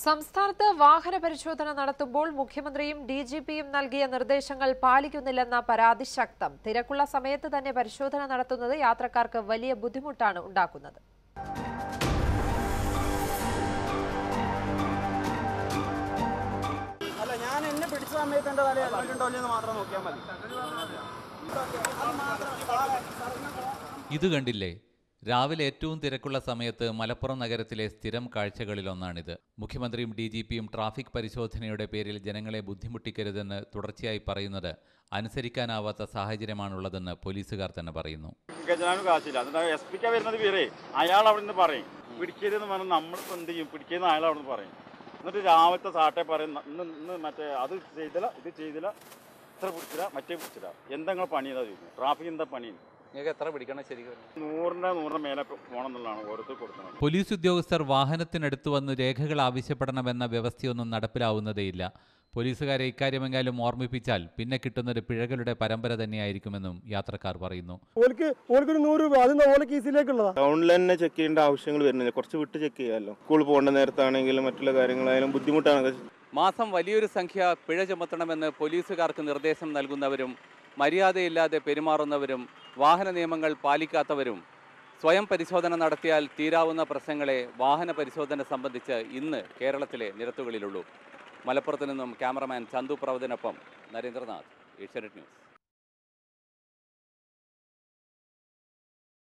സംസ്ഥാനത്ത് വാഹന പരിശോധന നടത്തുമ്പോൾ മുഖ്യമന്ത്രിയും ഡി ജി പിയും നൽകിയ നിർദ്ദേശങ്ങൾ പാലിക്കുന്നില്ലെന്ന പരാതി ശക്തം തിരക്കുള്ള സമയത്ത് തന്നെ പരിശോധന നടത്തുന്നത് യാത്രക്കാർക്ക് വലിയ ബുദ്ധിമുട്ടാണ് ഉണ്ടാക്കുന്നത് അല്ല ഞാൻ എന്നെ പിടിച്ച സമയത്ത് എൻ്റെ തല ഹെൽമെറ്റ് ഉണ്ടോ ഇല്ലെന്ന് മാത്രം നോക്കിയാൽ മതി ഇത് കണ്ടില്ലേ രാവിലെ ഏറ്റവും തിരക്കുള്ള സമയത്ത് മലപ്പുറം നഗരത്തിലെ സ്ഥിരം കാഴ്ചകളിലൊന്നാണിത് മുഖ്യമന്ത്രിയും ഡി ജി പിയും ട്രാഫിക് പരിശോധനയുടെ പേരിൽ ജനങ്ങളെ ബുദ്ധിമുട്ടിക്കരുതെന്ന് തുടർച്ചയായി പറയുന്നത് അനുസരിക്കാനാവാത്ത സാഹചര്യമാണുള്ളതെന്ന് പോലീസുകാർ തന്നെ പറയുന്നു ഗജനാന് കാശില്ല എന്നിട്ട് എസ് പിക്കാ വരുന്നത് വേറെ അയാൾ അവിടെ നിന്ന് പറയും പിടിക്കരുതെന്ന് പറഞ്ഞാൽ നമ്മളിപ്പോൾ എന്ത് ചെയ്യും പിടിക്കുന്ന അയാൾ അവിടെ നിന്ന് പറയും എന്നിട്ട് രാവിലത്തെ സാട്ടെ പറയും "ന- ഇന്ന് ഇന്ന് മറ്റേ അത് ചെയ്തില്ല ഇത് ചെയ്തില്ല ഇത്ര പിടിച്ചില്ല മറ്റേ പിടിച്ചില്ല എന്തെങ്കിലും പണി എന്താ ചോദിക്കുന്നത് ട്രാഫിക് എന്താ പണി നിങ്ങൾക്ക് എത്ര പിടിക്കണം ശരിക്കും നൂറിൻ്റെ നൂറിൻ്റെ മേലെ പോകണം എന്നുള്ളതാണ് ഓരോരുത്തർ കൊടുക്കുന്നത് പോലീസ് ഉദ്യോഗസ്ഥർ വാഹനത്തിനടുത്ത് വന്ന് രേഖകൾ ആവശ്യപ്പെടണമെന്ന വ്യവസ്ഥയൊന്നും നടപ്പിലാവുന്നതേയില്ല പോലീസുകാരെ ഇക്കാര്യമെങ്കിലും ഓർമ്മിപ്പിച്ചാൽ പിന്നെ കിട്ടുന്നത് പിഴകളുടെ പരമ്പര തന്നെയായിരിക്കുമെന്നും യാത്രക്കാർ പറയുന്നു ഓൽക്ക് ഓൽക്കൊരു നൂറ് രൂപ അത് ഓലെ കീസിലേക്കുള്ളതാ ടൗണിൽ തന്നെ ചെക്ക് ചെയ്യേണ്ട ആവശ്യങ്ങൾ വരുന്നില്ല കുറച്ച് വിട്ട് ചെക്ക് ചെയ്യാമല്ലോ സ്കൂളിൽ പോകേണ്ട നേരത്താണെങ്കിലും മറ്റുള്ള കാര്യങ്ങളായാലും ബുദ്ധിമുട്ടാണ് മാസം വലിയൊരു സംഖ്യ പിഴ ചുമത്തണമെന്ന് പോലീസുകാർക്ക് നിർദ്ദേശം നൽകുന്നവരും മര്യാദയില്ലാതെ പെരുമാറുന്നവരും വാഹന നിയമങ്ങൾ പാലിക്കാത്തവരും സ്വയം പരിശോധന നടത്തിയാൽ തീരാവുന്ന പ്രശ്നങ്ങളെ വാഹന പരിശോധന സംബന്ധിച്ച് ഇന്ന് കേരളത്തിലെ നിരത്തുകളിലുള്ളൂ മലപ്പുറത്ത് നിന്നും ക്യാമറമാൻ ചന്തു പ്രവതിനൊപ്പം നരേന്ദ്രനാഥ് ഏഷ്യാനെറ്റ് ന്യൂസ്